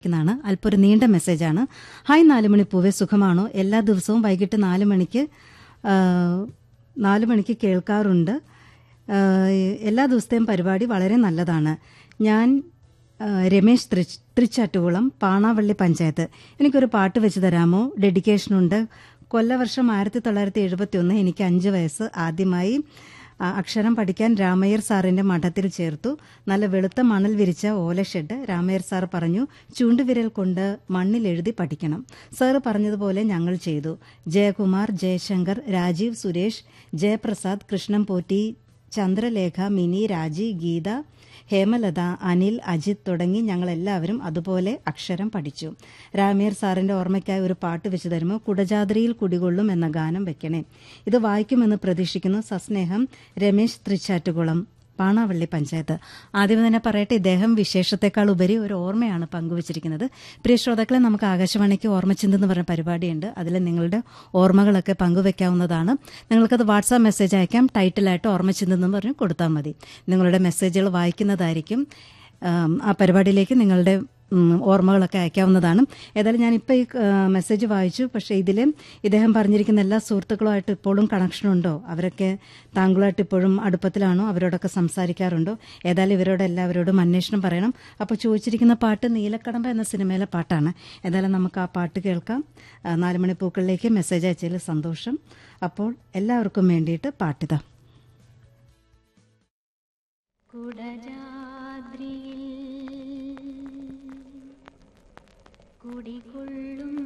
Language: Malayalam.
ാണ് അല്പം ഒരു നീണ്ട മെസ്സേജാണ് ഹായ് നാലുമണി പൂവെ സുഖമാണോ എല്ലാ ദിവസവും വൈകിട്ട് നാല് മണിക്ക് ആ, നാല് മണിക്ക് കേൾക്കാറുണ്ട് ആ, എല്ലാ ദിവസത്തെയും പരിപാടി വളരെ നല്ലതാണ് ഞാൻ ആ, രമേശ് തൃച്ച് തൃച്ചാറ്റുകുളം പാണാവള്ളി പഞ്ചായത്ത് എനിക്കൊരു പാട്ട് വെച്ച് തരാമോ ഡെഡിക്കേഷനുണ്ട് കൊല്ലവർഷം ആയിരത്തി തൊള്ളായിരത്തി എഴുപത്തി ഒന്ന് എനിക്ക് അഞ്ച് വയസ്സ് ആദ്യമായി ആ, അക്ഷരം പഠിക്കാൻ രാമയ്യർ സാറിന്റെ മഠത്തിൽ ചേർത്തു നല്ല വെളുത്ത മണൽ വിരിച്ച ഓലഷെഡ് രാമയ്യർ സാർ പറഞ്ഞു ചൂണ്ടുവിരൽ കൊണ്ട് മണ്ണിൽ എഴുതി പഠിക്കണം സാറ് പറഞ്ഞതുപോലെ ഞങ്ങൾ ചെയ്തു ജയകുമാർ ജയശങ്കർ രാജീവ് സുരേഷ് ജയപ്രസാദ് കൃഷ്ണൻ പോറ്റി ചന്ദ്രലേഖ മിനി രാജി ഗീത ഹേമലത അനിൽ അജിത് തുടങ്ങി ഞങ്ങളെല്ലാവരും അതുപോലെ അക്ഷരം പഠിച്ചു രാമീർ സാറിന്റെ ഓർമ്മയ്ക്കായി ഒരു പാട്ട് വെച്ച് തരുമോ കുടജാദ്രിയിൽ കുടികൊള്ളും എന്ന ഗാനം വെക്കണേ ഇത് വായിക്കുമെന്ന് പ്രതീക്ഷിക്കുന്നു സസ്നേഹം രമേശ് തൃച്ചാറ്റുകുളം പാണാവള്ളി പഞ്ചായത്ത് ആദ്യം തന്നെ പറയട്ടെ ഇദ്ദേഹം വിശേഷത്തെക്കാൾ ഉപരി ഒരു ഓർമ്മയാണ് പങ്കുവച്ചിരിക്കുന്നത് പ്രിയ ശ്രോതാക്കളെ നമുക്ക് ആകാശവാണിക്ക് ഓർമ്മച്ചിന്ത എന്ന് പറഞ്ഞ പരിപാടിയുണ്ട് അതിൽ നിങ്ങളുടെ ഓർമ്മകളൊക്കെ പങ്കുവെക്കാവുന്നതാണ് നിങ്ങൾക്കത് വാട്സാപ്പ് മെസ്സേജ് അയക്കാം ടൈറ്റിലായിട്ട് ഓർമ്മച്ചിന്ത എന്ന് പറഞ്ഞ് കൊടുത്താൽ മതി നിങ്ങളുടെ മെസ്സേജുകൾ വായിക്കുന്നതായിരിക്കും ആം, ആ പരിപാടിയിലേക്ക് നിങ്ങളുടെ ഉം, ഓർമ്മകളൊക്കെ അയക്കാവുന്നതാണ് ഏതായാലും ഞാനിപ്പോൾ ഈ ആ, മെസ്സേജ് വായിച്ചു പക്ഷേ ഇതിൽ ഇദ്ദേഹം പറഞ്ഞിരിക്കുന്ന എല്ലാ സുഹൃത്തുക്കളുമായിട്ട് ഇപ്പോഴും കണക്ഷൻ ഉണ്ടോ അവരൊക്കെ താങ്കളുമായിട്ട് ഇപ്പോഴും അടുപ്പത്തിലാണോ അവരോടൊക്കെ സംസാരിക്കാറുണ്ടോ ഏതായാലും ഇവരോട് എല്ലാവരോടും അന്വേഷണം പറയണം അപ്പോൾ ചോദിച്ചിരിക്കുന്ന പാട്ട് നീലക്കടമ്പ എന്ന സിനിമയിലെ പാട്ടാണ് ഏതായാലും നമുക്ക് ആ പാട്ട് കേൾക്കാം ആ, നാലുമണി പൂക്കളിലേക്ക് മെസ്സേജ് അയച്ചതിൽ സന്തോഷം അപ്പോൾ എല്ലാവർക്കും വേണ്ടിയിട്ട് പാട്ടിതാ കുടജാദ്രിയിൽ കുടികൊള്ളും